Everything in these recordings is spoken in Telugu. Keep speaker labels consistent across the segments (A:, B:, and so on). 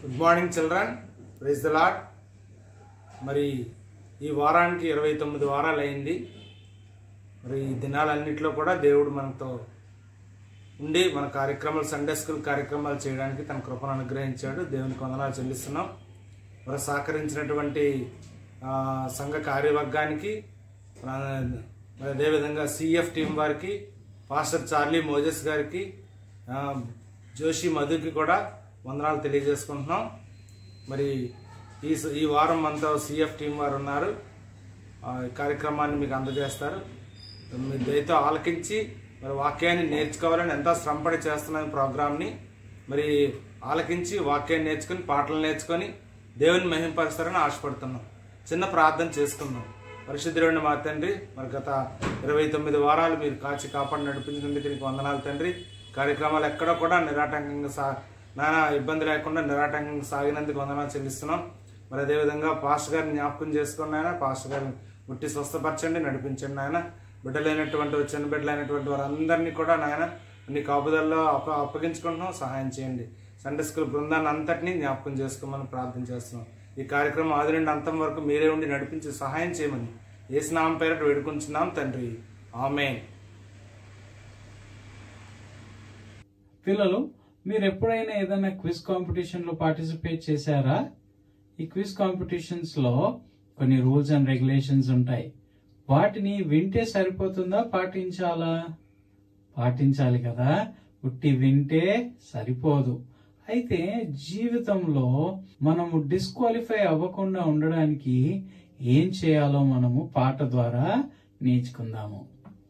A: Good morning children praise the Lord మరి ఈ వారానికి ఇరవై తొమ్మిది వారాలు అయింది మరి ఈ దినాలన్నింటిలో కూడా దేవుడు మనతో ఉండి మన కార్యక్రమాలు సండే స్కూల్ కార్యక్రమాలు చేయడానికి తన కృపను అనుగ్రహించాడు దేవునికి వందనాలు చెల్లిస్తున్నాం మరి సహకరించినటువంటి ఆ, సంఘ కార్యవర్గానికి ఆ, మరి అదేవిధంగా సిఎఫ్ టీం వారికి పాస్టర్ చార్లీ మోజెస్ గారికి ఆ, జోషి మధుకి కూడా వందనాలు తెలియజేసుకుంటున్నాం మరి ఈ స- ఈ వారం అంతా సిఎఫ్ టీం వారు ఉన్నారు ఆ, ఈ కార్యక్రమాన్ని మీకు అందజేస్తారు మీ దయతో ఆలకించి మరి వాక్యాన్ని నేర్చుకోవాలని ఎంతో శ్రమపడి చేస్తున్నాం ఈ ప్రోగ్రామ్ని మరి ఆలకించి వాక్యాన్ని నేర్చుకుని పాటలు నేర్చుకొని దేవుని మహింపరుస్తారని ఆశపడుతున్నాం చిన్న ప్రార్థన చేసుకుందాం పరిశుద్ధుడైన మా తండ్రి మరి గత ఇరవై తొమ్మిది వారాలు మీరు కాచి కాపాడి నడిపించినందుకు నీకు వందనాలు తండ్రి కార్యక్రమాలు ఎక్కడ కూడా నిరాటంకంగా సా నానా ఇబ్బంది లేకుండా నిరాటంకంగా సాగినందుకు వందనాలు చెల్లిస్తున్నాం మరి అదేవిధంగా పాస్టర్ గారిని జ్ఞాపకం చేసుకున్న ఆయన పాస్టర్ గారిని ముట్టి స్వస్థపరచండి నడిపించండి ఆయన బిడ్డలైనటువంటి చిన్న బిడ్డలైనటువంటి వారందరినీ కూడా నాయన నీ కాపుదల్లో అప్ప అప్పగించుకుంటున్నాం సహాయం చేయండి సండే స్కూల్ బృందాన్ని అంతటినీ జ్ఞాపకం చేసుకోమని ప్రార్థన చేస్తున్నాం ఈ కార్యక్రమం ఆది నుండి అంతం వరకు మీరే ఉండి నడిపించి సహాయం చేయమని ఏ స్నామం పేరట వేడుకుంటున్నాం తండ్రి ఆమెన్
B: పిల్లలు మీరు ఎప్పుడైనా ఏదైనా క్విజ్ కాంపిటీషన్ లో పార్టిసిపేట్ చేశారా ఈ క్విజ్ కాంపిటీషన్స్ లో కొన్ని రూల్స్ అండ్ రెగ్యులేషన్స్ ఉంటాయి వాటిని వింటే సరిపోతుందా పాటించాలా పాటించాలి కదా ఉట్టి వింటే సరిపోదు అయితే జీవితంలో మనము డిస్క్వాలిఫై అవ్వకుండా ఉండడానికి ఏం చేయాలో మనము పాట ద్వారా నేర్చుకుందాము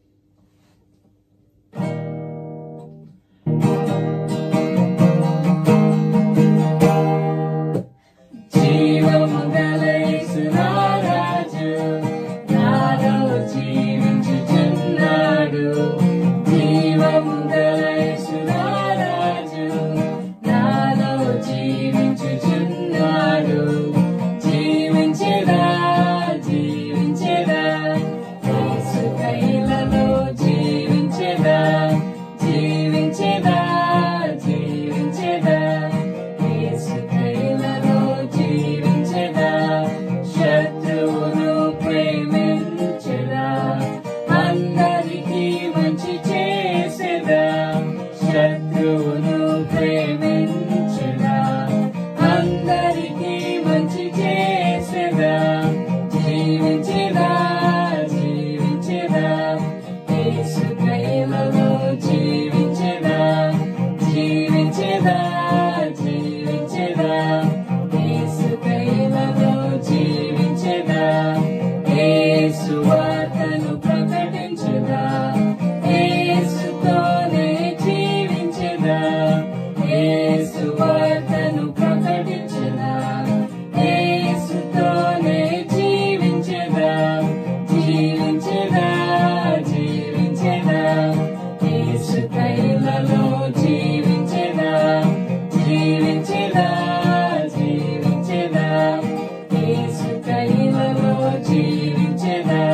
B: జీవముగల యేసురారాజు నాలో జీవించుచున్నాడు జీవముగల యేసురారాజు నాలో జీవించుచున్నాడు జీవించెదా జీవించెదా యేసు కైలలో జీవించెదా జీవించెదా జీవించెదా యేసు కైలలో జీవించెదా శత్రువును ప్రేమించెదా అందరికీ మంచి చేసేదా శత్రువును ప్రేమించెదా అందరికీ మంచి చేసేదా జీవించెదా జీవించెదా యేసు కైలలో జీవించెదా జీవించెదా జీవించెదా యేసు కైలలో జీవించెదా యేసు వార్తను ప్రకటించెదా యేసుతోనే జీవించెదా యేసు వార్తను ప్రకటించెదా యేసుతోనే జీవించెదా జీవించెదా జీవించెదా యేసు కైలలో జీవించెదా జీవించెదా జీవించెదా యేసు కైలలో జీవించెదా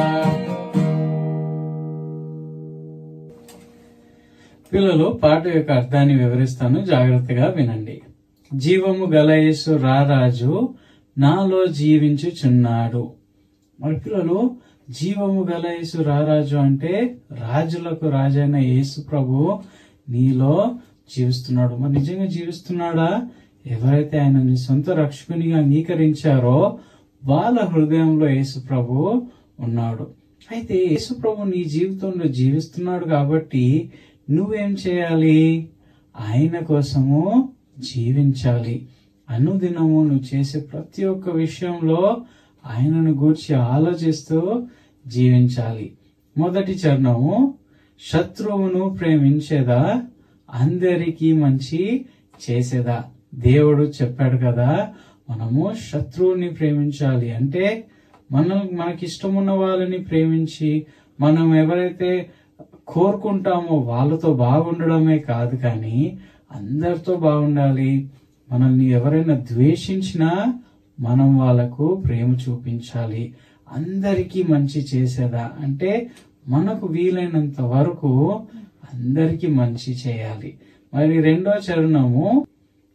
B: పిల్లలు పాట యొక్క అర్థాన్ని వివరిస్తాను జాగ్రత్తగా వినండి జీవము గల యేసు రారాజు నాలో జీవించుచున్నాడు మరి పిల్లలు జీవము గల యేసు రారాజు అంటే రాజులకు రాజైన యేసు ప్రభు నీలో జీవిస్తున్నాడు మరి నిజంగా జీవిస్తున్నాడా ఎవరైతే ఆయనని సొంత రక్షకునిగా అంగీకరించారో వాళ్ళ హృదయంలో యేసు ప్రభు ఉన్నాడు అయితే యేసు ప్రభు నీ జీవితంలో జీవిస్తున్నాడు కాబట్టి నువ్వేం చేయాలి ఆయన కోసము జీవించాలి అనుదినము నువ్వు చేసే ప్రతి ఒక్క విషయంలో ఆయనను గూర్చి ఆలోచిస్తూ జీవించాలి మొదటి చరణము శత్రువును ప్రేమించేదా అందరికీ మంచి చేసేదా దేవుడు చెప్పాడు కదా మనము శత్రువుని ప్రేమించాలి అంటే మనం మనకి ఇష్టం ఉన్న వాళ్ళని ప్రేమించి మనం ఎవరైతే కోరుకుంటామో వాళ్ళతో బాగుండడమే కాదు కానీ అందరితో బాగుండాలి మనల్ని ఎవరైనా ద్వేషించినా మనం వాళ్ళకు ప్రేమ చూపించాలి అందరికీ మంచి చేసేదా అంటే మనకు వీలైనంత వరకు అందరికీ మంచి చేయాలి మరి రెండో చరణము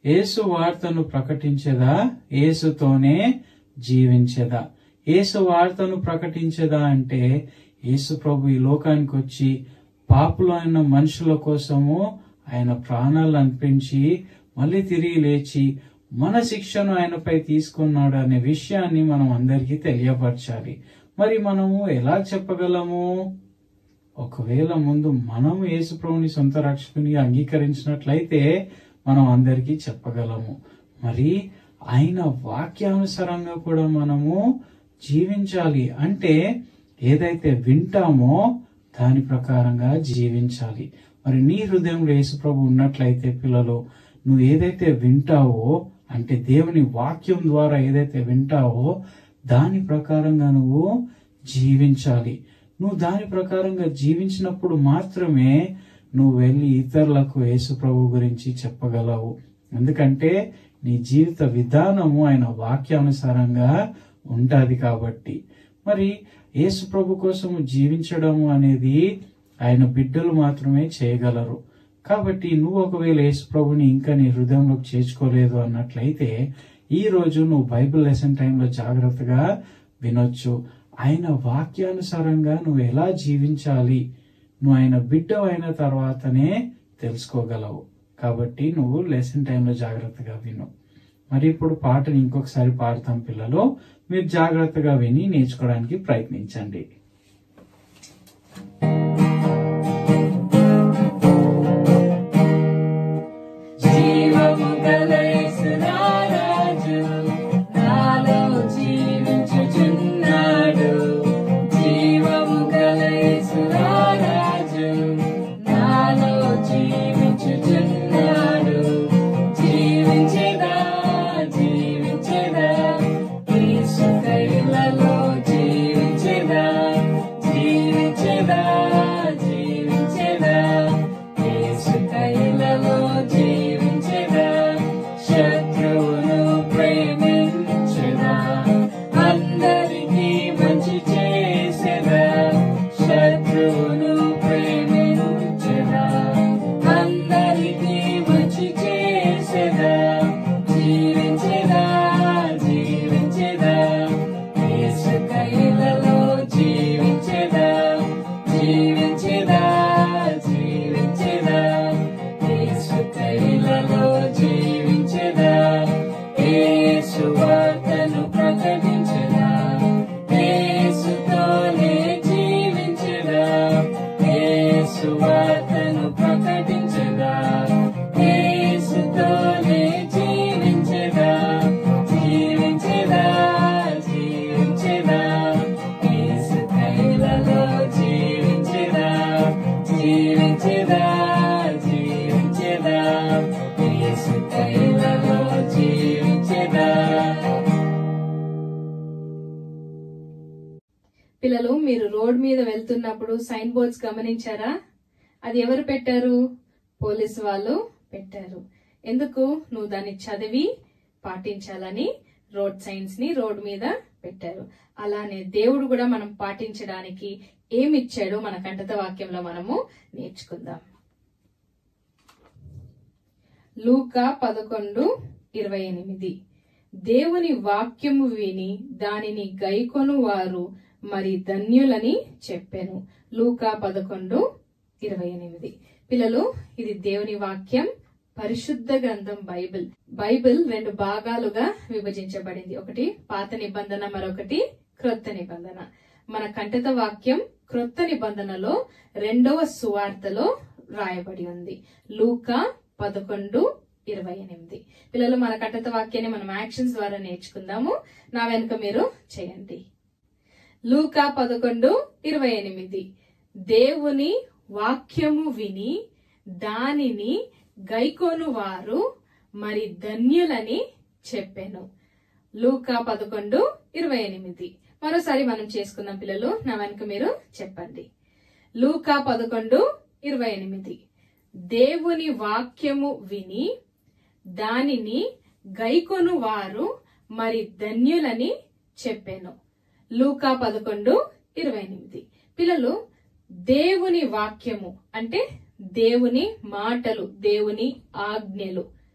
B: యేసు వార్తను ప్రకటించేదా యేసుతోనే జీవించేదా యేసు వార్తను ప్రకటించేదా అంటే యేసు ప్రభు ఈ లోకానికి వచ్చి పాపులైన మనుషుల కోసము ఆయన ప్రాణాలు అర్పించి మళ్ళీ తిరిగి లేచి మన శిక్షను ఆయనపై తీసుకున్నాడు అనే విషయాన్ని మనం అందరికీ తెలియపరచాలి మరి మనము ఎలా చెప్పగలము ఒకవేళ ముందు మనం యేసుప్రభుని సొంత రక్షకుని అంగీకరించినట్లయితే మనం అందరికీ చెప్పగలము మరి ఆయన వాక్యానుసారంగా కూడా మనము జీవించాలి అంటే ఏదైతే వింటామో దాని ప్రకారంగా జీవించాలి మరి నీ హృదయంలో యేసుప్రభు ఉన్నట్లయితే పిల్లలు నువ్వు ఏదైతే వింటావో అంటే దేవుని వాక్యం ద్వారా ఏదైతే వింటావో దాని ప్రకారంగా నువ్వు జీవించాలి నువ్వు దాని ప్రకారంగా జీవించినప్పుడు మాత్రమే నువ్వు వెళ్ళి ఇతరులకు యేసు ప్రభు గురించి చెప్పగలవు ఎందుకంటే నీ జీవిత విధానము ఆయన వాక్యానుసారంగా ఉంటది కాబట్టి మరి యేసు ప్రభు కోసము జీవించడము అనేది ఆయన బిడ్డలు మాత్రమే చేయగలరు కాబట్టి నువ్వు ఒకవేళ యేసు ప్రభుని ఇంకా నీ హృదయంలోకి చేర్చుకోలేదు అన్నట్లయితే ఈ రోజు నువ్వు బైబిల్ లెసన్ టైంలో జాగ్రత్తగా వినొచ్చు ఆయన వాక్యానుసారంగా నువ్వు ఎలా జీవించాలి నువ్వు ఆయన బిడ్డ అయిన తర్వాతనే తెలుసుకోగలవు కాబట్టి నువ్వు లెసన్ టైంలో జాగ్రత్తగా విను మరి ఇప్పుడు పాటని ఇంకొకసారి పాడతాం పిల్లలు మీరు జాగ్రత్తగా విని నేర్చుకోవడానికి ప్రయత్నించండి
C: జీవము గల యేసురారాజు నాలో జీవించుచున్నాడు జీవము గల యేసురారాజు నాలో జీవించుచున్నాడు జీవించేదా జీవించేదా యేసు కైలలో జీవించేదా జీవించేదా జీవించేదా యేసు కైలలో జీవించేదా శత్రువును ప్రేమించెదా అందరికీ మంచి చేసేదా శత్రువును ప్రేమించెదా అందరికీ మంచి చేసేదా జీవించేదా జీవించేదా యేసు కైలలో జీవించేదా జీవించేదా జీవించేదా యేసు కైలలో జీవించేదా యేసు వార్తను ప్రకటించేదా యేసుతోనే జీవించేదా యేసు వార్తను ప్రకటించేదా యేసుతోనే జీవించేదా జీవించేదా జీవించేదా యేసు కైలలో జీవించేదా జీవించేదా జీవించేదా యేసు కైలలో జీవించేదా
D: పిల్లలు మీరు రోడ్ మీద వెళ్తున్నప్పుడు సైన్ బోర్డ్స్ గమనించారా అది ఎవరు పెట్టారు పోలీసు వాళ్ళు పెట్టారు ఎందుకు నువ్వు దాన్ని చదివి పాటించాలని రోడ్ సైన్స్ ని రోడ్ మీద పెట్టారు అలానే దేవుడు కూడా మనం పాటించడానికి ఏమి ఇచ్చాడో మన కంటత వాక్యంలో మనము నేర్చుకుందాం లూకా పదకొండు ఇరవై ఎనిమిది దేవుని వాక్యము విని దానిని గైకొను వారు మరి ధన్యులని చెప్పాను లూకా పదకొండు ఇరవై ఎనిమిది పిల్లలు ఇది దేవుని వాక్యం పరిశుద్ధ గ్రంథం బైబిల్ బైబిల్ రెండు భాగాలుగా విభజించబడింది ఒకటి పాత నిబంధన మరొకటి క్రొత్త నిబంధన మన కంఠిత వాక్యం క్రొత్త నిబంధనలో రెండవ సువార్తలో రాయబడి ఉంది లూకా పదకొండు ఇరవై ఎనిమిది పిల్లలు మన కంఠిత వాక్యాన్ని మనం యాక్షన్స్ ద్వారా నేర్చుకుందాము నా వెనుక మీరు చేయండి లూకా పదకొండు ఇరవై ఎనిమిది దేవుని వాక్యము విని దానిని గైకోను వారు మరి ధన్యులని చెప్పాను లూకా పదకొండు ఇరవై ఎనిమిది మరోసారి మనం చేసుకుందాం పిల్లలు నా వెనుక మీరు చెప్పండి లూకా పదకొండు ఇరవై ఎనిమిది దేవుని వాక్యము విని దానిని గైకొను వారు మరి ధన్యులని చెప్పాను లూకా పదకొండు ఇరవై ఎనిమిది పిల్లలు దేవుని వాక్యము అంటే దేవుని మాటలు దేవుని ఆజ్ఞలు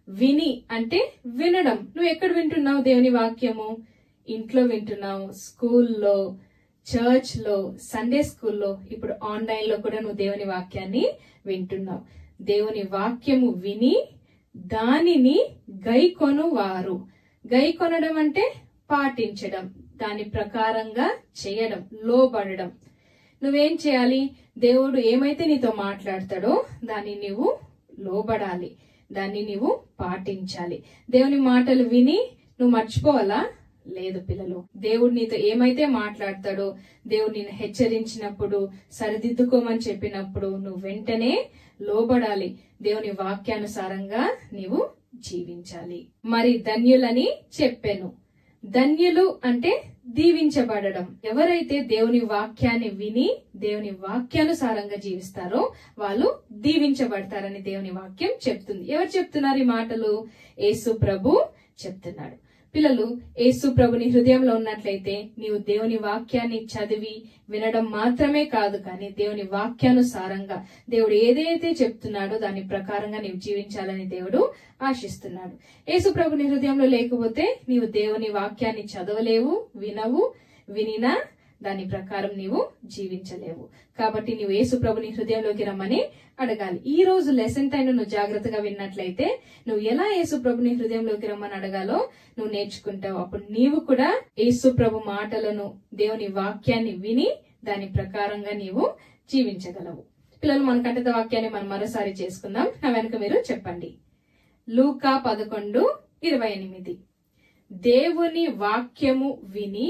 D: విని అంటే వినడం నువ్వు ఎక్కడ వింటున్నావు దేవుని వాక్యము ఇంట్లో వింటున్నావు స్కూల్లో చర్చ్ లో సండే స్కూల్లో ఇప్పుడు ఆన్లైన్ లో కూడా నువ్వు దేవుని వాక్యాన్ని వింటున్నావు దేవుని వాక్యము విని దానిని గైకొను వారు గైకొనడం అంటే పాటించడం దాని ప్రకారంగా చేయడం లోబడడం నువ్వేం చేయాలి దేవుడు ఏమైతే నీతో మాట్లాడతాడో దాన్ని నీవు లోబడాలి దాన్ని నీవు పాటించాలి దేవుని మాటలు విని నువ్వు మర్చిపోవాలా లేదు పిల్లలు దేవుడు నీతో ఏమైతే మాట్లాడతాడో దేవుడు నిన్ను హెచ్చరించినప్పుడు సరిదిద్దుకోమని చెప్పినప్పుడు నువ్వు వెంటనే లోబడాలి దేవుని వాక్యానుసారంగా నీవు జీవించాలి మరి ధన్యులని చెప్పాను ధన్యులు అంటే దీవించబడడం ఎవరైతే దేవుని వాక్యాన్ని విని దేవుని వాక్యానుసారంగా జీవిస్తారో వాళ్ళు దీవించబడతారని దేవుని వాక్యం చెప్తుంది ఎవరు చెప్తున్నారు ఈ మాటలు యేసు ప్రభు చెప్తున్నాడు పిల్లలు యేసు ప్రభుని హృదయంలో ఉన్నట్లయితే నీవు దేవుని వాక్యాన్ని చదివి వినడం మాత్రమే కాదు కానీ దేవుని వాక్యానుసారంగా దేవుడు ఏదైతే చెప్తున్నాడో దాని ప్రకారంగా నీవు జీవించాలని దేవుడు ఆశిస్తున్నాడు యేసు ప్రభుని హృదయంలో లేకపోతే నీవు దేవుని వాక్యాన్ని చదవలేవు వినవు వినినా దాని ప్రకారం నీవు జీవించలేవు కాబట్టి నీవు యేసు ప్రభుని హృదయంలోకి రమ్మని అడగాలి ఈ రోజు లెసన్ టైం నువ్వు జాగ్రత్తగా విన్నట్లయితే నువ్వు ఎలా యేసు ప్రభుని హృదయంలోకి రమ్మని అడగాలో నువ్వు నేర్చుకుంటావు అప్పుడు నీవు కూడా యేసు ప్రభు మాటలను దేవుని వాక్యాన్ని విని దాని ప్రకారంగా నీవు జీవించగలవు పిల్లలు మన కంటత వాక్యాన్ని మనం మరోసారి చేసుకుందాం నా వెనుక మీరు చెప్పండి లూకా పదకొండు ఇరవై ఎనిమిది దేవుని వాక్యము విని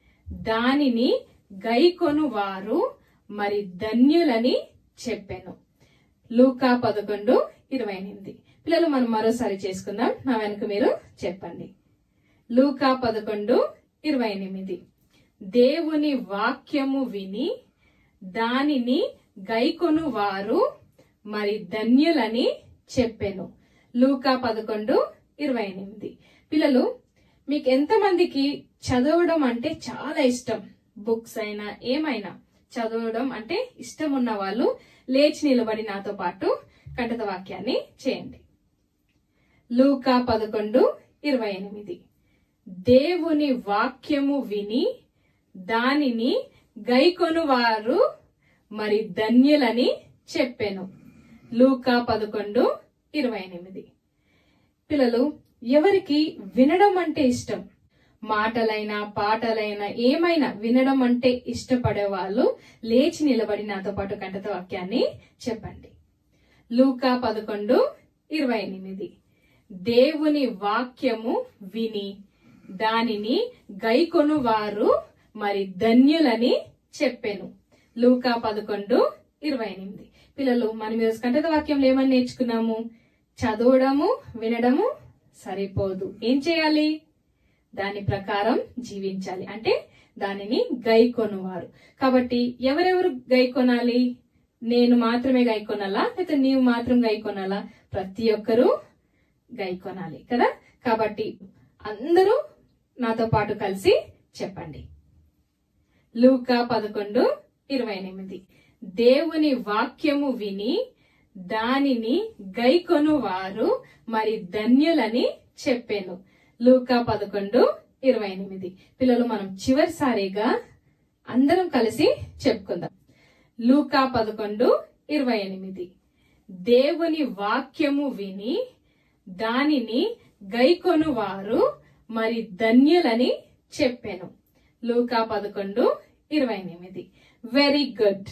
D: దానిని గైకొను వారు మరి ధన్యులని చెప్పాను లూకా పదకొండు ఇరవై ఎనిమిది పిల్లలు మనం మరోసారి చేసుకుందాం నా వెనుక మీరు చెప్పండి లూకా పదకొండు ఇరవై ఎనిమిది దేవుని వాక్యము విని దానిని గైకొను వారు మరి ధన్యులని చెప్పెను లూకా పదకొండు ఇరవై ఎనిమిది పిల్లలు మీకు ఎంతమందికి చదవడం అంటే చాలా ఇష్టం బుక్స్ అయినా ఏమైనా చదవడం అంటే ఇష్టం ఉన్న వాళ్ళు లేచి నిలబడి నాతో పాటు కంటత వాక్యాన్ని చేయండి లూకా పదకొండు ఇరవై ఎనిమిది దేవుని వాక్యము విని దానిని గైకొను వారు మరి ధన్యులని చెప్పెను లూకా పదకొండు ఇరవై ఎనిమిది పిల్లలు ఎవరికి వినడం అంటే ఇష్టం మాటలైనా పాటలైనా ఏమైనా వినడం అంటే ఇష్టపడే వాళ్ళు లేచి నిలబడి నాతో పాటు కంటత వాక్యాన్ని చెప్పండి లూకా పదకొండు ఇరవై ఎనిమిది దేవుని వాక్యము విని దానిని గైకొను వారు మరి ధన్యులని చెప్పెను లూకా పదకొండు ఇరవై ఎనిమిది పిల్లలు మనం ఈరోజు కంటత వాక్యంలో ఏమని నేర్చుకున్నాము చదవడము వినడము సరిపోదు ఏం చేయాలి దాని ప్రకారం జీవించాలి అంటే దానిని గైకొనువారు కాబట్టి ఎవరెవరు గైకొనాలి నేను మాత్రమే గైకొనాలా లేకపోతే నీవు మాత్రం గైకొనాలా ప్రతి ఒక్కరూ గైకొనాలి కదా కాబట్టి అందరూ నాతో పాటు కలిసి చెప్పండి లూకా పదకొండు ఇరవై ఎనిమిది దేవుని వాక్యము విని దానిని గైకొను వారు మరి ధన్యులని చెప్పాను లూకా పదకొండు ఇరవై ఎనిమిది పిల్లలు మనం చివరిసారిగా అందరం కలిసి చెప్పుకుందాం లూకా పదకొండు ఇరవై ఎనిమిది దేవుని వాక్యము విని దానిని గైకొను వారు మరి ధన్యులని చెప్పాను లూకా పదకొండు ఇరవై ఎనిమిది వెరీ గుడ్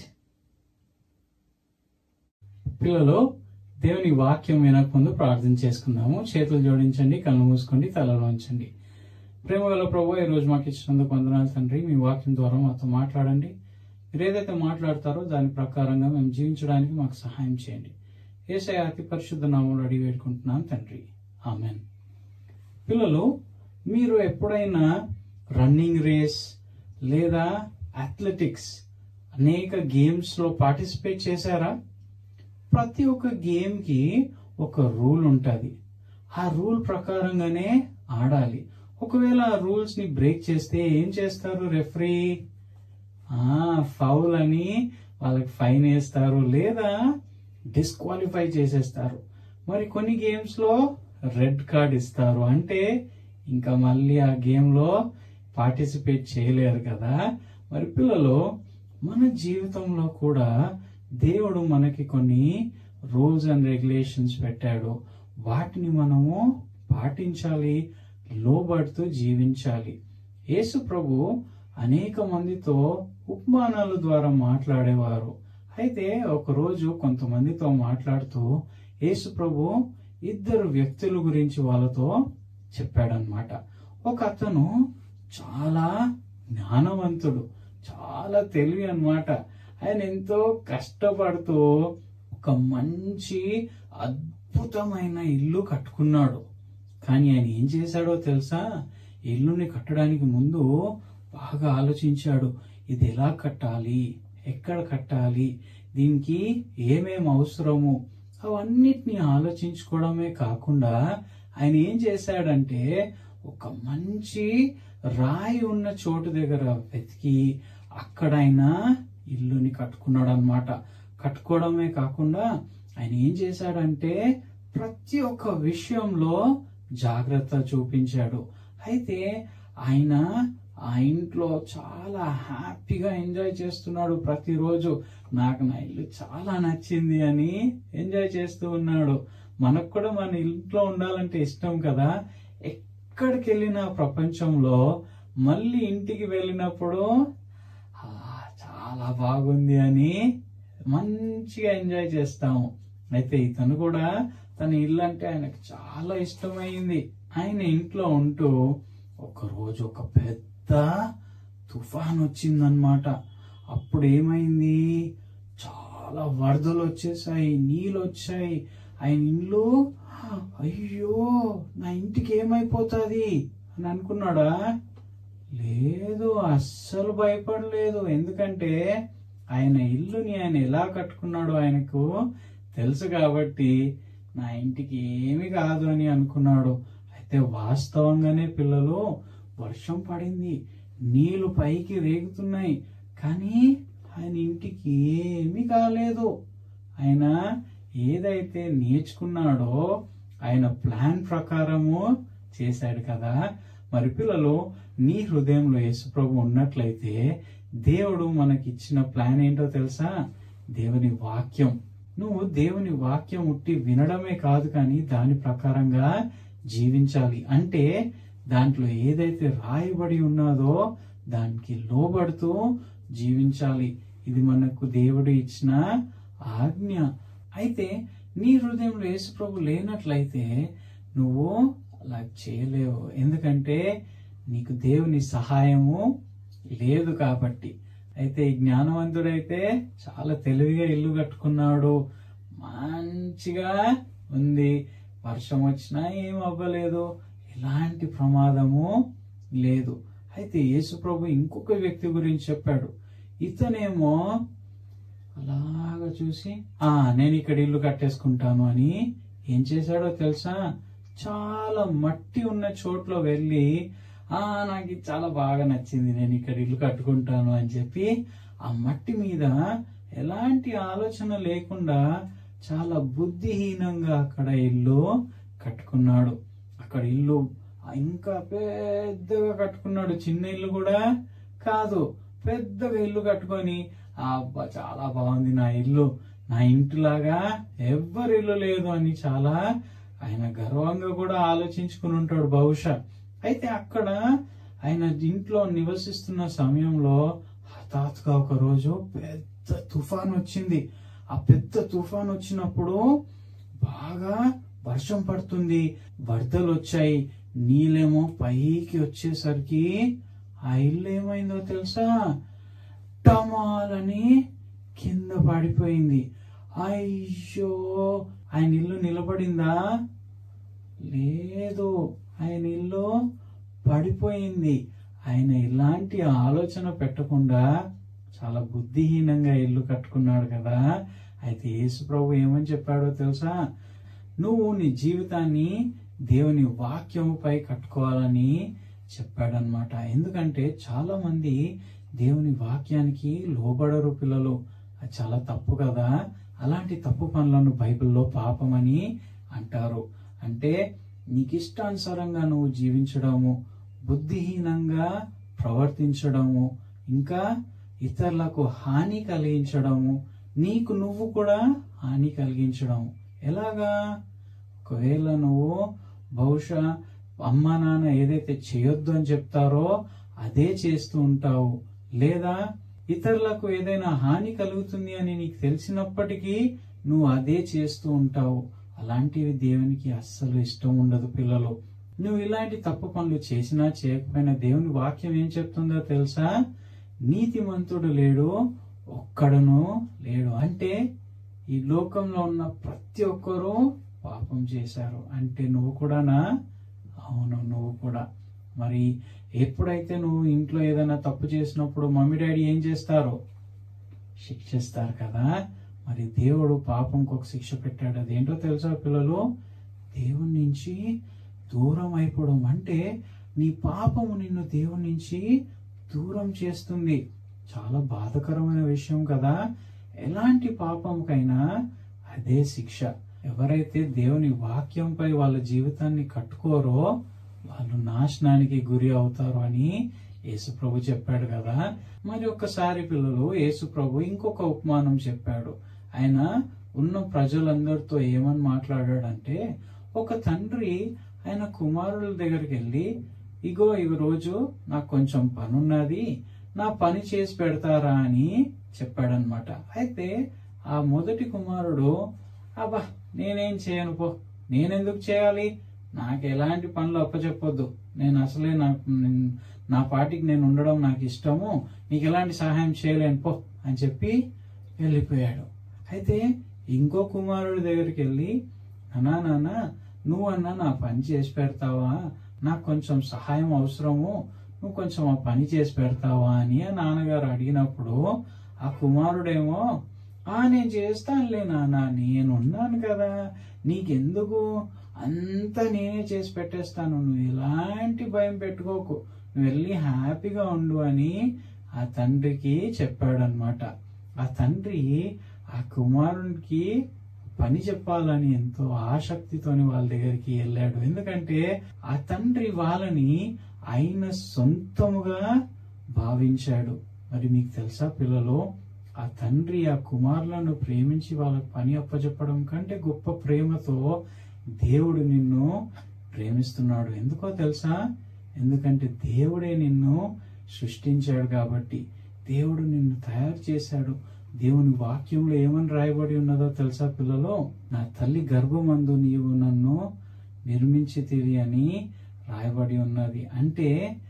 B: పిల్లలు దేవుని వాక్యం వినకముందు ప్రార్థన చేసుకుందాము చేతులు జోడించండి కళ్ళు మూసుకోండి తలలో ఉంచండి ప్రేమ గల ప్రభు ఈ రోజు మాకు ఇచ్చినందుకు వందనాలు తండ్రి మీ వాక్యం ద్వారా మాతో మాట్లాడండి మీరు ఏదైతే మాట్లాడతారో దాని ప్రకారంగా మేము జీవించడానికి మాకు సహాయం చేయండి ఏసై అతి పరిశుద్ధ నామంలో అడిగి వేడుకుంటున్నాను తండ్రి ఆమెన్ పిల్లలు మీరు ఎప్పుడైనా రన్నింగ్ రేస్ లేదా అథ్లెటిక్స్ అనేక గేమ్స్ లో పార్టిసిపేట్ చేశారా ప్రతి ఒక్క గేమ్ కి ఒక రూల్ ఉంటుంది ఆ రూల్ ప్రకారంగానే ఆడాలి ఒకవేళ ఆ రూల్స్ ని బ్రేక్ చేస్తే ఏం చేస్తారు రెఫరీ ఆ ఫౌల్ అని వాళ్ళకి ఫైన్ వేస్తారు లేదా డిస్క్వాలిఫై చేసేస్తారు మరి కొన్ని గేమ్స్ లో రెడ్ కార్డ్ ఇస్తారు అంటే ఇంకా మళ్ళీ ఆ గేమ్ లో పార్టిసిపేట్ చేయలేరు కదా మరి పిల్లలు మన జీవితంలో కూడా దేవుడు మనకి కొన్ని రూల్స్ అండ్ రెగ్యులేషన్స్ పెట్టాడు వాటిని మనము పాటించాలి లోబడుతూ జీవించాలి యేసు ప్రభు అనేక మందితో ఉపమానాల ద్వారా మాట్లాడేవారు అయితే ఒకరోజు కొంతమందితో మాట్లాడుతూ యేసు ప్రభు ఇద్దరు వ్యక్తుల గురించి వాళ్ళతో చెప్పాడనమాట ఒక అతను చాలా జ్ఞానవంతుడు చాలా తెలివి అన్నమాట ఆయన ఎంతో కష్టపడుతూ ఒక మంచి అద్భుతమైన ఇల్లు కట్టుకున్నాడు కానీ ఆయన ఏం చేశాడో తెలుసా ఇల్లుని కట్టడానికి ముందు బాగా ఆలోచించాడు ఇది ఎలా కట్టాలి ఎక్కడ కట్టాలి దీనికి ఏమేం అవసరము అవన్నిటిని ఆలోచించుకోవడమే కాకుండా ఆయన ఏం చేశాడంటే ఒక మంచి రాయి ఉన్న చోటు దగ్గర వెతికి అక్కడ ఆయన ఇల్లుని కట్టుకున్నాడు అనమాట కట్టుకోవడమే కాకుండా ఆయన ఏం చేశాడంటే ప్రతి ఒక్క విషయంలో జాగ్రత్త చూపించాడు అయితే ఆయన ఆ ఇంట్లో చాలా హ్యాపీగా ఎంజాయ్ చేస్తున్నాడు ప్రతిరోజు నాకు నా ఇల్లు చాలా నచ్చింది అని ఎంజాయ్ చేస్తూ ఉన్నాడు మనకు కూడా మన ఇంట్లో ఉండాలంటే ఇష్టం కదా ఎక్కడికి వెళ్ళినా ప్రపంచంలో మళ్ళీ ఇంటికి వెళ్ళినప్పుడు "ఆ, చాలా బాగుంది అని మంచిగా ఎంజాయ్ చేస్తాము అయితే ఇతను కూడా తన ఇల్లు అంటే ఆయనకు చాలా ఇష్టమైంది ఆయన ఇంట్లో ఉంటూ ఒక రోజు ఒక పెద్ద తుఫాన్ వచ్చిందనమాట అప్పుడు ఏమైంది చాలా వరదలు వచ్చేసాయి నీళ్ళు వచ్చాయి ఆయన ఇల్లు అయ్యో నా ఇంటికి ఏమైపోతుంది అని అనుకున్నాడా లేదు అస్సలు భయపడలేదు ఎందుకంటే ఆయన ఇల్లుని ఆయన ఎలా కట్టుకున్నాడో ఆయనకు తెలుసు కాబట్టి నా ఇంటికి ఏమి కాదు అని అనుకున్నాడు అయితే వాస్తవంగానే పిల్లలు వర్షం పడింది నీళ్లు పైకి రేగుతున్నాయి కానీ ఆయన ఇంటికి ఏమీ కాలేదు ఆయన ఏదైతే నేర్చుకున్నాడో ఆయన ప్లాన్ ప్రకారము చేశాడు కదా మరి పిల్లలు నీ హృదయంలో యేసుప్రభు ఉన్నట్లయితే దేవుడు మనకిచ్చిన ప్లాన్ ఏంటో తెలుసా దేవుని వాక్యం నువ్వు దేవుని వాక్యం ఉట్టి వినడమే కాదు కానీ దాని ప్రకారంగా జీవించాలి అంటే దాంట్లో ఏదైతే రాయబడి ఉన్నదో దానికి లోబడుతూ జీవించాలి ఇది మనకు దేవుడు ఇచ్చిన ఆజ్ఞ అయితే నీ హృదయంలో యేసుప్రభు లేనట్లయితే నువ్వు అలా చేయలేవు ఎందుకంటే నీకు దేవుని సహాయము లేదు కాబట్టి అయితే ఈ జ్ఞానవంతుడైతే చాలా తెలివిగా ఇల్లు కట్టుకున్నాడు మంచిగా ఉంది వర్షం వచ్చినా ఏం అవ్వలేదు ఎలాంటి ప్రమాదము లేదు అయితే యేసు ప్రభు ఇంకొక వ్యక్తి గురించి చెప్పాడు ఇతనేమో అలాగా చూసి ఆ నేను ఇక్కడ ఇల్లు కట్టేసుకుంటాను అని ఏం చేశాడో తెలుసా చాలా మట్టి ఉన్న చోట్ల వెళ్ళి ఆ నాకు ఇది చాలా బాగా నచ్చింది నేను ఇక్కడ ఇల్లు కట్టుకుంటాను అని చెప్పి ఆ మట్టి మీద ఎలాంటి ఆలోచన లేకుండా చాలా బుద్ధిహీనంగా అక్కడ ఇల్లు కట్టుకున్నాడు అక్కడ ఇల్లు ఇంకా పెద్దగా కట్టుకున్నాడు చిన్న ఇల్లు కూడా కాదు పెద్దగా ఇల్లు కట్టుకొని "ఆ, అబ్బా చాలా బాగుంది నా ఇల్లు నా ఇంటిలాగా ఎవ్వరి ఇల్లు లేదు అని చాలా ఆయన గర్వంగా కూడా ఆలోచించుకుని ఉంటాడు బహుశా అయితే అక్కడ ఆయన ఇంట్లో నివసిస్తున్న సమయంలో హఠాత్తుగా ఒక రోజు పెద్ద తుఫాన్ వచ్చింది ఆ పెద్ద తుఫాన్ వచ్చినప్పుడు బాగా వర్షం పడుతుంది వరదలు వచ్చాయి నీళ్ళేమో పైకి వచ్చేసరికి ఆ ఇల్లు ఏమైందో తెలుసా టమాలని కింద పడిపోయింది అయ్యో ఆయన ఇల్లు నిలబడిందా లేదు ఆయన ఇల్లు పడిపోయింది ఆయన ఇలాంటి ఆలోచన పెట్టకుండా చాలా బుద్ధిహీనంగా ఇల్లు కట్టుకున్నాడు కదా అయితే యేసు ప్రభు ఏమని చెప్పాడో తెలుసా నువ్వు నీ జీవితాన్ని దేవుని వాక్యముపై కట్టుకోవాలని చెప్పాడనమాట ఎందుకంటే చాలా మంది దేవుని వాక్యానికి లోబడరు పిల్లలు అది చాలా తప్పు కదా అలాంటి తప్పు పనులను బైబిల్లో పాపమని అంటారు అంటే నీకు ఇష్టానుసారంగా నువ్వు జీవించడము బుద్ధిహీనంగా ప్రవర్తించడము ఇంకా ఇతరులకు హాని కలిగించడము నీకు నువ్వు కూడా హాని కలిగించడం ఎలాగా ఒకవేళ నువ్వు బహుశా అమ్మా నాన్న ఏదైతే చేయొద్దు అని చెప్తారో అదే చేస్తూ ఉంటావు లేదా ఇతరులకు ఏదైనా హాని కలుగుతుంది అని నీకు తెలిసినప్పటికీ నువ్వు అదే చేస్తూ ఉంటావు అలాంటివి దేవునికి అస్సలు ఇష్టం ఉండదు పిల్లలు నువ్వు ఇలాంటి తప్పు పనులు చేసినా చేయకపోయినా దేవుని వాక్యం ఏం చెప్తుందో తెలుసా నీతిమంతుడు లేడు ఒక్కడును లేడు అంటే ఈ లోకంలో ఉన్న ప్రతి ఒక్కరూ పాపం చేశారు అంటే నువ్వు కూడానా అవును నువ్వు కూడా మరి ఎప్పుడైతే నువ్వు ఇంట్లో ఏదైనా తప్పు చేసినప్పుడు మమ్మీ డాడీ ఏం చేస్తారు శిక్షిస్తారు కదా మరి దేవుడు పాపంకి ఒక శిక్ష పెట్టాడు అదేంటో తెలుసా పిల్లలు దేవుని నుంచి దూరం అయిపోవడం అంటే నీ పాపము నిన్ను దేవుని నుంచి దూరం చేస్తుంది చాలా బాధకరమైన విషయం కదా ఎలాంటి పాపంకైనా అదే శిక్ష ఎవరైతే దేవుని వాక్యంపై వాళ్ళ జీవితాన్ని కట్టుకోరో వాళ్ళు నాశనానికి గురి అవుతారు అని యేసుప్రభు చెప్పాడు కదా మరి ఒక్కసారి పిల్లలు యేసుప్రభు ఇంకొక ఉపమానం చెప్పాడు ఆయన ఉన్న ప్రజలందరితో ఏమని మాట్లాడాడంటే ఒక తండ్రి ఆయన కుమారుల దగ్గరికి వెళ్ళి ఇగో ఈ రోజు నాకు కొంచెం పనున్నది నా పని చేసి పెడతారా అని చెప్పాడనమాట అయితే ఆ మొదటి కుమారుడు అబ్బా నేనేం చేయను పో నేనెందుకు చేయాలి నాకు ఎలాంటి పనులు అప్పచెప్పొద్దు నేను అసలే నాకు నేను- నా పాటికి నేను ఉండడం నాకు ఇష్టము నీకు ఎలాంటి సహాయం చేయలేను పో అని చెప్పి వెళ్ళిపోయాడు అయితే ఇంకో కుమారుడి దగ్గరికి వెళ్ళి నానా నాన్న నువ్వన్నా నా పని చేసి పెడతావా నాకు కొంచెం సహాయం అవసరము నువ్వు కొంచెం ఆ పని చేసి పెడతావా అని ఆ నాన్నగారు అడిగినప్పుడు ఆ కుమారుడేమో ఆ నేను చేస్తానులే నాన్న నేనున్నాను కదా నీకెందుకు అంతా నేనే చేసి పెట్టేస్తాను నువ్వు ఎలాంటి భయం పెట్టుకోకు నువ్వు వెళ్ళి హ్యాపీగా ఉండు అని ఆ తండ్రికి చెప్పాడనమాట ఆ తండ్రి ఆ కుమారునికి పని చెప్పాలని ఎంతో ఆసక్తితోని వాళ్ళ దగ్గరికి వెళ్ళాడు ఎందుకంటే ఆ తండ్రి వాళ్ళని ఆయన సొంతముగా భావించాడు మరి మీకు తెలుసా పిల్లలు ఆ తండ్రి ఆ కుమారులను ప్రేమించి వాళ్ళకి పని అప్పచెప్పడం కంటే గొప్ప ప్రేమతో దేవుడు నిన్ను ప్రేమిస్తున్నాడు ఎందుకో తెలుసా ఎందుకంటే దేవుడే నిన్ను సృష్టించాడు కాబట్టి దేవుడు నిన్ను తయారు చేశాడు దేవుని వాక్యంలో ఏమని రాయబడి ఉన్నదో తెలుసా పిల్లలు నా తల్లి గర్భమందు నీవు నన్ను నిర్మించితివి అని రాయబడి ఉన్నది అంటే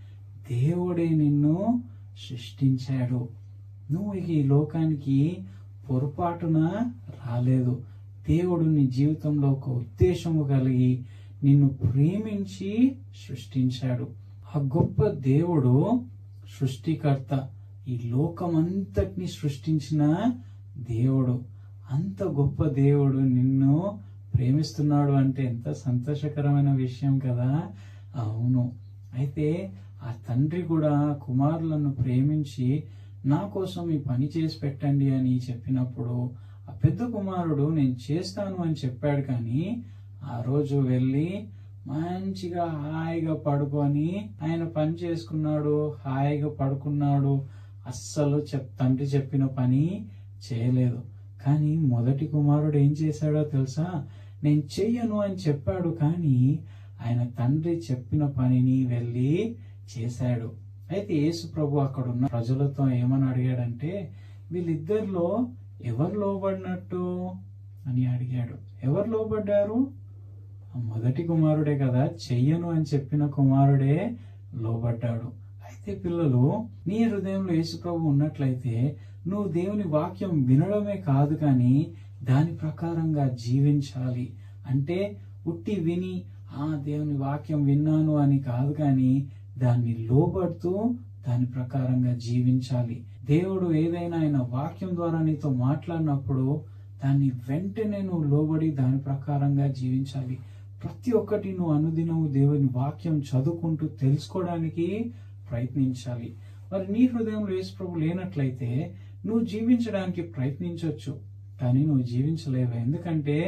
B: దేవుడే నిన్ను సృష్టించాడు నువ్వు ఈ లోకానికి పొరపాటున రాలేదు దేవుడు నీ జీవితంలో ఒక ఉద్దేశము కలిగి నిన్ను ప్రేమించి సృష్టించాడు ఆ గొప్ప దేవుడు సృష్టికర్త ఈ లోకమంతటిని సృష్టించిన దేవుడు అంత గొప్ప దేవుడు నిన్ను ప్రేమిస్తున్నాడు అంటే ఎంత సంతోషకరమైన విషయం కదా అవును అయితే ఆ తండ్రి కూడా కుమారులను ప్రేమించి నా కోసం ఈ పని చేసి పెట్టండి అని చెప్పినప్పుడు ఆ పెద్ద కుమారుడు నేను చేస్తాను అని చెప్పాడు కానీ ఆ రోజు వెళ్ళి మంచిగా హాయిగా పడుకొని ఆయన పని చేసుకున్నాడు హాయిగా పడుకున్నాడు అస్సలు చెప్ తండ్రి చెప్పిన పని చేయలేదు కానీ మొదటి కుమారుడు ఏం చేశాడో తెలుసా నేను చెయ్యను అని చెప్పాడు కానీ ఆయన తండ్రి చెప్పిన పనిని వెళ్ళి చేశాడు అయితే యేసు ప్రభు అక్కడ ఉన్న ప్రజలతో ఏమని అడిగాడంటే వీళ్ళిద్దరిలో ఎవరు లోబడినట్టు అని అడిగాడు ఎవరు లోబడ్డారు ఆ మొదటి కుమారుడే కదా చెయ్యను అని చెప్పిన కుమారుడే లోబడ్డాడు అయితే పిల్లలు నీ హృదయంలో యేసుప్రభు ఉన్నట్లయితే నువ్వు దేవుని వాక్యం వినడమే కాదు కానీ దాని ప్రకారంగా జీవించాలి అంటే ఉట్టి విని ఆ దేవుని వాక్యం విన్నాను అని కాదు కానీ దాన్ని లోబడుతూ దాని ప్రకారంగా జీవించాలి దేవుడు ఏదైనా ఆయన వాక్యం ద్వారా నీతో మాట్లాడినప్పుడు దాన్ని వెంటనే నువ్వు లోబడి దాని ప్రకారంగా జీవించాలి ప్రతి ఒక్కటి నువ్వు అనుదినము దేవుని వాక్యం చదువుకుంటూ తెలుసుకోవడానికి ప్రయత్నించాలి మరి నీ హృదయంలో యేసు ప్రభు లేనట్లయితే నువ్వు జీవించడానికి ప్రయత్నించవచ్చు కానీ నువ్వు జీవించలేవు ఎందుకంటే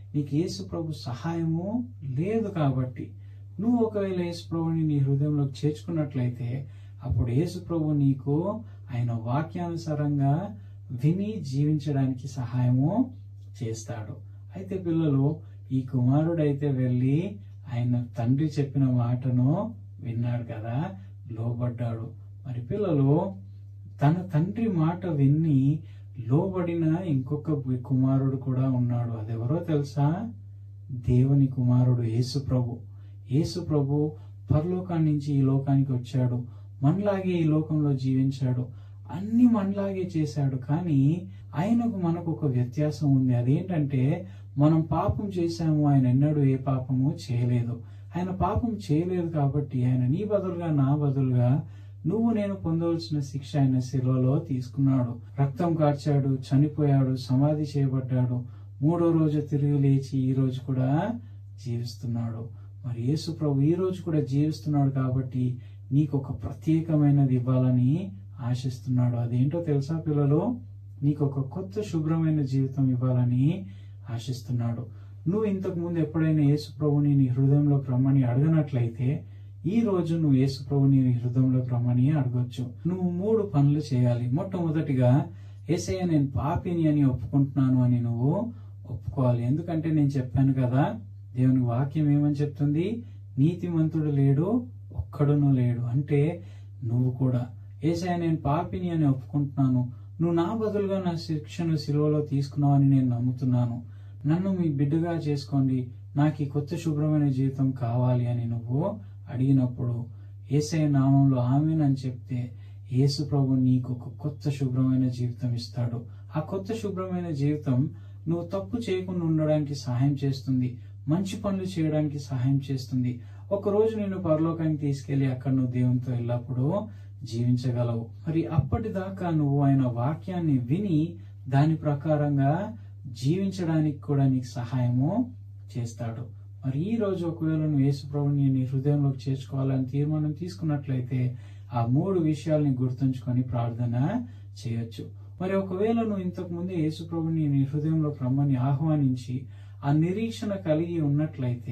B: నీకు యేసు ప్రభు సహాయము లేదు కాబట్టి నువ్వు ఒకవేళ యేసు ప్రభుని నీ హృదయంలోకి చేర్చుకున్నట్లయితే అప్పుడు యేసు ప్రభు నీకు ఆయన వాక్యానుసారంగా విని జీవించడానికి సహాయము చేస్తాడు అయితే పిల్లలు ఈ కుమారుడైతే వెళ్ళి ఆయన తండ్రి చెప్పిన మాటను విన్నాడు కదా లోబడ్డాడు మరి పిల్లలు తన తండ్రి మాట విని లోబడిన ఇంకొక కుమారుడు కూడా ఉన్నాడు అదెవరో తెలుసా దేవుని కుమారుడు యేసు ప్రభు యేసు ప్రభు పరలోకాన్ని నుంచి ఈ లోకానికి వచ్చాడు మనలాగే ఈ లోకంలో జీవించాడు అన్ని మనలాగే చేశాడు కానీ ఆయనకు మనకు ఒక వ్యత్యాసం ఉంది అదేంటంటే మనం పాపం చేశాము ఆయన ఎన్నడూ ఏ పాపము చేయలేదు ఆయన పాపం చేయలేదు కాబట్టి ఆయన నీ బదులుగా నా బదులుగా నువ్వు నేను పొందవలసిన శిక్ష ఆయన శిలువలో తీసుకున్నాడు రక్తం కార్చాడు చనిపోయాడు సమాధి చేయబడ్డాడు మూడో రోజు తిరిగి లేచి ఈ రోజు కూడా జీవిస్తున్నాడు మరి యేసు ప్రభు ఈ రోజు కూడా జీవిస్తున్నాడు కాబట్టి నీకు ఒక ప్రత్యేకమైనది ఇవ్వాలని ఆశిస్తున్నాడు అదేంటో తెలుసా పిల్లలు నీకు ఒక కొత్త శుభ్రమైన జీవితం ఇవ్వాలని ఆశిస్తున్నాడు నువ్వు ఇంతకు ముందు ఎప్పుడైనా యేసు ప్రభుని నీ హృదయంలోకి రమ్మని అడగనట్లయితే ఈ రోజు నువ్వు యేసు ప్రభుని నీ హృదయంలోకి రమ్మని అడగొచ్చు నువ్వు మూడు పనులు చేయాలి మొట్టమొదటిగా ఏసయ్య నేను పాపిని అని ఒప్పుకుంటున్నాను అని నువ్వు ఒప్పుకోవాలి ఎందుకంటే నేను చెప్పాను కదా దేవుని వాక్యం ఏమని చెప్తుంది నీతిమంతుడు లేడు ఒక్కడును లేడు అంటే నువ్వు కూడా ఏసయ్య నేను పాపిని అని ఒప్పుకుంటున్నాను నువ్వు నా బదులుగా నా శిక్షను సిలువలో తీసుకున్నావని నేను నమ్ముతున్నాను నన్ను మీ బిడ్డగా చేసుకోండి నాకు ఈ కొత్త శుభ్రమైన జీవితం కావాలి అని నువ్వు అడిగినప్పుడు ఏసఐ నామంలో ఆమెనని చెప్తే యేసు ప్రభు నీకు ఒక కొత్త శుభ్రమైన జీవితం ఇస్తాడు ఆ కొత్త శుభ్రమైన జీవితం నువ్వు తప్పు చేయకుండా ఉండడానికి సహాయం చేస్తుంది మంచి పనులు చేయడానికి సహాయం చేస్తుంది ఒక రోజు నిన్ను పరలోకానికి తీసుకెళ్లి అక్కడ నువ్వు దేవునితో ఎల్లప్పుడూ జీవించగలవు మరి అప్పటిదాకా నువ్వు ఆయన వాక్యాన్ని విని దాని ప్రకారంగా జీవించడానికి కూడా నీకు సహాయము చేస్తాడు మరి ఈ రోజు ఒకవేళ నువ్వు యేసు ప్రభుని నీ హృదయంలోకి చేర్చుకోవాలని తీర్మానం తీసుకున్నట్లయితే ఆ మూడు విషయాల్ని గుర్తుంచుకొని ప్రార్థన చేయొచ్చు మరి ఒకవేళ నువ్వు ఇంతకు ముందే యేసు ప్రభుని నీ హృదయంలోకి రమ్మని ఆహ్వానించి ఆ నిరీక్షణ కలిగి ఉన్నట్లయితే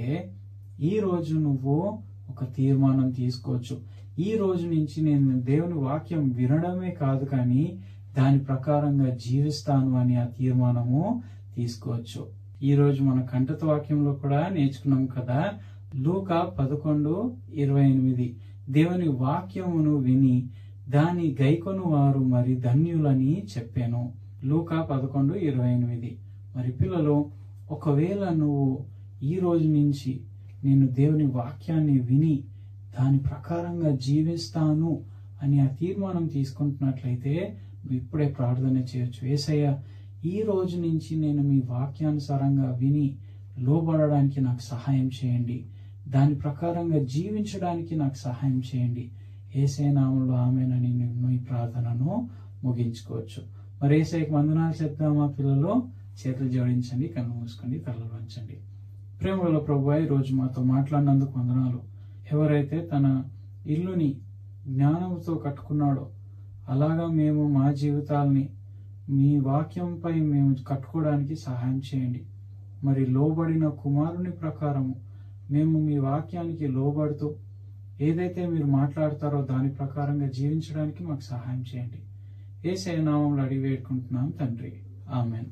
B: ఈ రోజు నువ్వు ఒక తీర్మానం తీసుకోవచ్చు ఈ రోజు నుంచి నేను దేవుని వాక్యం వినడమే కాదు కానీ దాని ప్రకారంగా జీవిస్తాను అని ఆ తీర్మానము తీసుకోవచ్చు ఈ రోజు మన కంఠత వాక్యంలో కూడా నేర్చుకున్నాం కదా లూక పదకొండు ఇరవై ఎనిమిది దేవుని వాక్యమును విని దాని గైకొను వారు మరి ధన్యులని చెప్పాను లూక పదకొండు ఇరవై ఎనిమిది మరి పిల్లలు ఒకవేళ నువ్వు ఈ రోజు నుంచి నేను దేవుని వాక్యాన్ని విని దాని ప్రకారంగా జీవిస్తాను అని ఆ తీర్మానం తీసుకుంటున్నట్లయితే నువ్వు ఇప్పుడే ప్రార్థన చేయొచ్చు ఏసయ్య ఈ రోజు నుంచి నేను మీ వాక్యానుసారంగా విని లోబడడానికి నాకు సహాయం చేయండి దాని ప్రకారంగా జీవించడానికి నాకు సహాయం చేయండి ఏసే నామంలో ఆమెనని నేను ఈ ప్రార్థనను ముగించుకోవచ్చు మరి ఏసైకి వందనాలు చెప్దామా పిల్లలు చేతులు జోడించండి కన్ను మూసుకోండి తలలు వంచండి ప్రేమలో ప్రభు ఈ రోజు మాతో మాట్లాడినందుకు వందనాలు ఎవరైతే తన ఇల్లుని జ్ఞానంతో కట్టుకున్నాడో అలాగా మేము మా జీవితాల్ని మీ వాక్యంపై మేము కట్టుకోవడానికి సహాయం చేయండి మరి లోబడిన కుమారుని ప్రకారము మేము మీ వాక్యానికి లోబడుతూ ఏదైతే మీరు మాట్లాడతారో దాని ప్రకారంగా జీవించడానికి మాకు సహాయం చేయండి ఏసే నామంలో అడిగి వేడుకుంటున్నాం తండ్రి ఆమెన్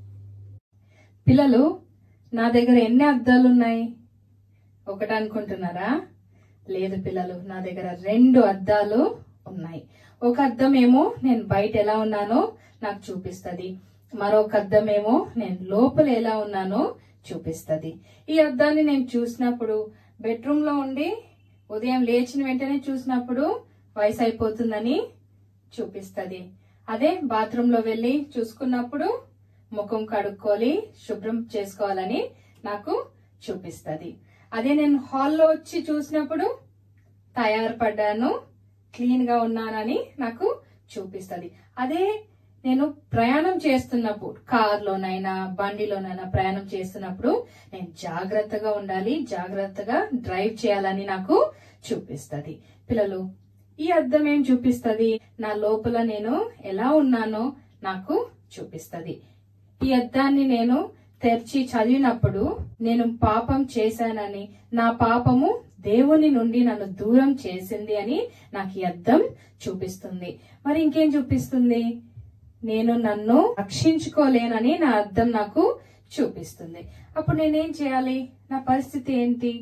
D: పిల్లలు నా దగ్గర ఎన్ని అద్దాలు ఉన్నాయి ఒకటి అనుకుంటున్నారా లేదు పిల్లలు నా దగ్గర రెండు అద్దాలు ఉన్నాయి ఒక అద్దం ఏమో నేను బయట ఎలా ఉన్నానో నాకు చూపిస్తది మరొక అద్దం ఏమో నేను లోపల ఎలా ఉన్నానో చూపిస్తది ఈ అద్దాన్ని నేను చూసినప్పుడు బెడ్రూమ్ లో ఉండి ఉదయం లేచిన వెంటనే చూసినప్పుడు వయసు అయిపోతుందని చూపిస్తది అదే బాత్రూమ్ లో వెళ్ళి చూసుకున్నప్పుడు ముఖం కడుక్కోవాలి శుభ్రం చేసుకోవాలని నాకు చూపిస్తది అదే నేను హాల్లో వచ్చి చూసినప్పుడు తయారుపడ్డాను క్లీన్ గా ఉన్నానని నాకు చూపిస్తది అదే నేను ప్రయాణం చేస్తున్నప్పుడు కార్లోనైనా బండిలోనైనా ప్రయాణం చేస్తున్నప్పుడు నేను జాగ్రత్తగా ఉండాలి జాగ్రత్తగా డ్రైవ్ చేయాలని నాకు చూపిస్తది పిల్లలు ఈ అద్దం ఏం చూపిస్తది నా లోపల నేను ఎలా ఉన్నానో నాకు చూపిస్తది ఈ అద్దాన్ని నేను తెరిచి చదివినప్పుడు నేను పాపం చేశానని నా పాపము దేవుని నుండి నన్ను దూరం చేసింది అని నాకు ఈ అద్దం చూపిస్తుంది మరి ఇంకేం చూపిస్తుంది నేను నన్ను రక్షించుకోలేనని నా అద్దం నాకు చూపిస్తుంది అప్పుడు నేనేం చేయాలి నా పరిస్థితి ఏంటి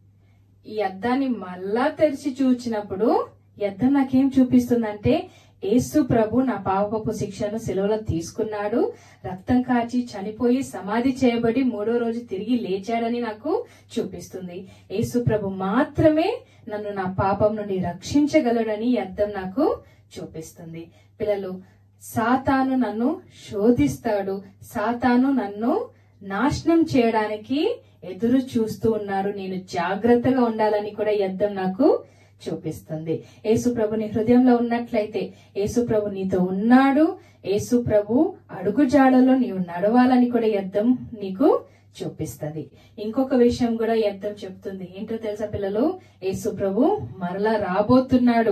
D: ఈ అద్దాన్ని మళ్ళా తెరిచి చూచినప్పుడు ఈ అద్దం నాకేం చూపిస్తుందంటే యేసు ప్రభు నా పాపపు శిక్షను సెలవులో తీసుకున్నాడు రక్తం కాచి చనిపోయి సమాధి చేయబడి మూడో రోజు తిరిగి లేచాడని నాకు చూపిస్తుంది యేసు ప్రభు మాత్రమే నన్ను నా పాపం నుండి రక్షించగలడని ఈ అద్దం నాకు చూపిస్తుంది పిల్లలు సాతాను నన్ను శోధిస్తాడు సాతాను నన్ను నాశనం చేయడానికి ఎదురు చూస్తూ ఉన్నారు నేను జాగ్రత్తగా ఉండాలని కూడా ఈ అద్దం నాకు చూపిస్తుంది యేసు ప్రభు నీ హృదయంలో ఉన్నట్లయితే యేసు ప్రభు నీతో ఉన్నాడు యేసు ప్రభు అడుగు జాడలో నీవు నడవాలని కూడా ఈ అద్దం నీకు చూపిస్తుంది ఇంకొక విషయం కూడా ఈ అద్దం చెప్తుంది ఏంటో తెలుసా పిల్లలు యేసు ప్రభు మరలా రాబోతున్నాడు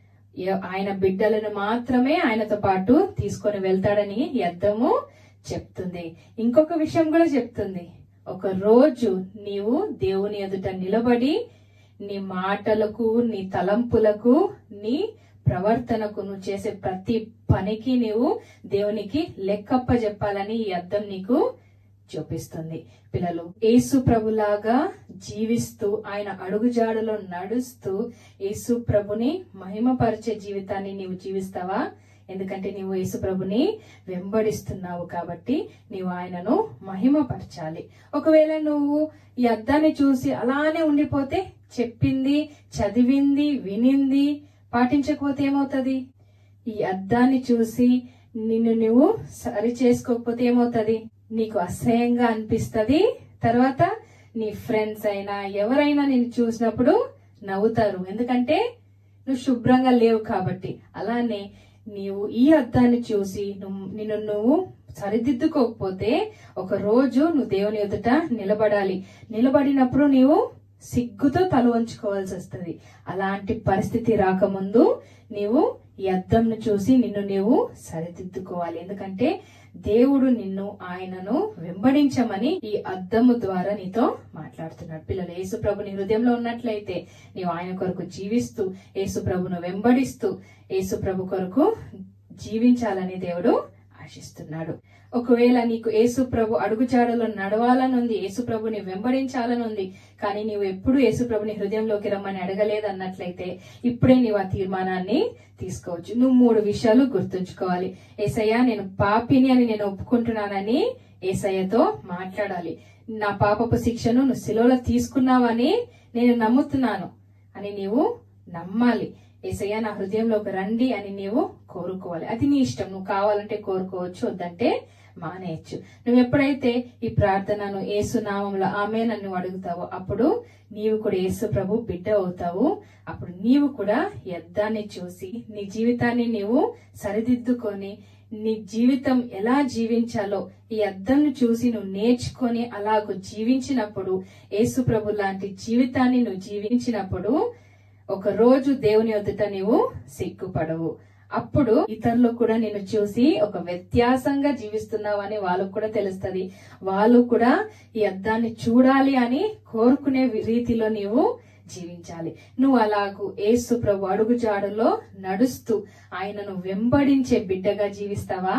D: ఎ- ఆయన బిడ్డలను మాత్రమే ఆయనతో పాటు తీసుకొని వెళ్తాడని ఈ అద్దము చెప్తుంది ఇంకొక విషయం కూడా చెప్తుంది ఒక రోజు నీవు దేవుని ఎదుట నిలబడి నీ మాటలకు నీ తలంపులకు నీ ప్రవర్తనకు నువ్వు చేసే ప్రతి పనికి నీవు దేవునికి లెక్కప్ప చెప్పాలని ఈ అద్దం నీకు చూపిస్తుంది పిల్లలు యేసు ప్రభులాగా జీవిస్తూ ఆయన అడుగుజాడలో నడుస్తూ యేసు ప్రభుని మహిమపరిచే జీవితాన్ని నీవు జీవిస్తావా ఎందుకంటే నీవు యేసు ప్రభుని వెంబడిస్తున్నావు కాబట్టి నీవు ఆయనను మహిమపరచాలి ఒకవేళ నువ్వు ఈ అద్దాన్ని చూసి అలానే ఉండిపోతే చెప్పింది చదివింది వినింది పాటించకపోతే ఏమవుతుంది ఈ అద్దాన్ని చూసి నిన్ను నువ్వు సరి చేసుకోకపోతే ఏమవుతుంది నీకు అసహ్యంగా అనిపిస్తది తర్వాత నీ ఫ్రెండ్స్ అయినా ఎవరైనా నిన్ను చూసినప్పుడు నవ్వుతారు ఎందుకంటే నువ్వు శుభ్రంగా లేవు కాబట్టి అలానే నీవు ఈ అద్దాన్ని చూసి నువ్వు నిన్ను నువ్వు సరిదిద్దుకోకపోతే ఒక రోజు నువ్వు దేవుని ఎదుట నిలబడాలి నిలబడినప్పుడు నీవు సిగ్గుతో తల వంచుకోవాల్సి వస్తుంది అలాంటి పరిస్థితి రాకముందు నీవు ఈ అద్దంను చూసి నిన్ను నీవు సరిదిద్దుకోవాలి ఎందుకంటే దేవుడు నిన్ను ఆయనను వెంబడించమని ఈ అద్దము ద్వారా నీతో మాట్లాడుతున్నాడు పిల్లలు యేసు ప్రభు నీ హృదయంలో ఉన్నట్లయితే నీవు ఆయన కొరకు జీవిస్తూ యేసు ప్రభును వెంబడిస్తూ యేసు ప్రభు కొరకు జీవించాలని దేవుడు ఆశిస్తున్నాడు ఒకవేళ నీకు యేసు ప్రభు అడుగుజాడలో నడవాలనుంది యేసు ప్రభుని వెంబడించాలనుంది కానీ నీవు ఎప్పుడు యేసు ప్రభుని హృదయంలోకి రమ్మని అడగలేదు అన్నట్లయితే ఇప్పుడే నీవు ఆ తీర్మానాన్ని తీసుకోవచ్చు నువ్వు మూడు విషయాలు గుర్తుంచుకోవాలి ఏసయ్య నేను పాపిని అని నేను ఒప్పుకుంటున్నానని ఏసయ్యతో మాట్లాడాలి నా పాపపు శిక్షను నువ్వు శిలువలో తీసుకున్నావని నేను నమ్ముతున్నాను అని నీవు నమ్మాలి ఏసయ్య నా హృదయంలోకి రండి అని నీవు కోరుకోవాలి అది నీ ఇష్టం నువ్వు కావాలంటే కోరుకోవచ్చు వద్దంటే మానేయచ్చు నువ్వు ఎప్పుడైతే ఈ ప్రార్థనను ఏసు నామంలో ఆమె నన్ను అడుగుతావో అప్పుడు నీవు కూడా యేసు ప్రభు బిడ్డ అవుతావు అప్పుడు నీవు కూడా ఈ అద్దాన్ని చూసి నీ జీవితాన్ని నీవు సరిదిద్దుకొని నీ జీవితం ఎలా జీవించాలో ఈ అద్దంను చూసి నువ్వు నేర్చుకొని అలాగూ జీవించినప్పుడు యేసు ప్రభు లాంటి జీవితాన్ని నువ్వు జీవించినప్పుడు ఒక రోజు దేవుని ఎదుట నీవు సిగ్గుపడవు అప్పుడు ఇతరులు కూడా నిన్ను చూసి ఒక వ్యత్యాసంగా జీవిస్తున్నావు అని వాళ్ళకు కూడా తెలుస్తది వాళ్ళు కూడా ఈ అద్దాన్ని చూడాలి అని కోరుకునే రీతిలో నీవు జీవించాలి నువ్వు అలాగూ ఏసు ప్రభు అడుగు జాడలో నడుస్తూ ఆయనను వెంబడించే బిడ్డగా జీవిస్తావా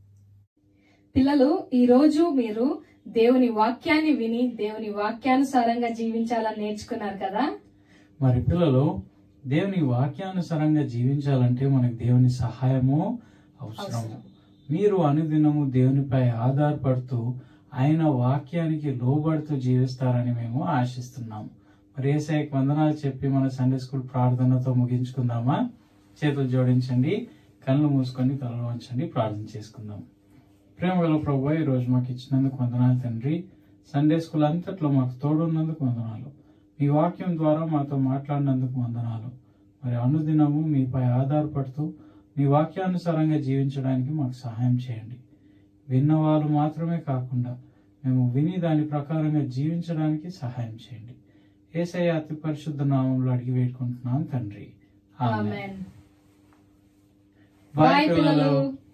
D: పిల్లలు ఈ రోజు మీరు దేవుని వాక్యాన్ని విని దేవుని వాక్యానుసారంగా జీవించాలని నేర్చుకున్నారు కదా
B: మరి పిల్లలు దేవుని వాక్యానుసారంగా జీవించాలంటే మనకు దేవుని సహాయము అవసరము మీరు అనుదినము దేవునిపై ఆధారపడుతూ ఆయన వాక్యానికి లోబడుతూ జీవిస్తారని మేము ఆశిస్తున్నాము మరి ఏసఐకి వందనాలు చెప్పి మన సండే స్కూల్ ప్రార్థనతో ముగించుకుందామా చేతులు జోడించండి కళ్ళు మూసుకొని తలలో ఉంచండి ప్రార్థన చేసుకుందాం ప్రేమ గల ప్రభు ఈ రోజు మాకు ఇచ్చినందుకు వందనాలు తండ్రి సండే స్కూల్ అంతట్లో మాకు తోడున్నందుకు వందనాలు మీ వాక్యం ద్వారా మాతో మాట్లాడినందుకు వందనాలు మరి అనుదినము మీపై ఆధారపడుతూ మీ వాక్యానుసారంగా జీవించడానికి మాకు సహాయం చేయండి విన్నవాళ్ళు మాత్రమే కాకుండా మేము విని దాని ప్రకారంగా జీవించడానికి సహాయం చేయండి ఏసయ్య అతి పరిశుద్ధ నామంలో అడిగి వేడుకుంటున్నాం తండ్రి ఆమేన్.
D: ఆమెన్
B: బాయ్
D: బాయ్
B: పిల్లలు
D: పిల్లలు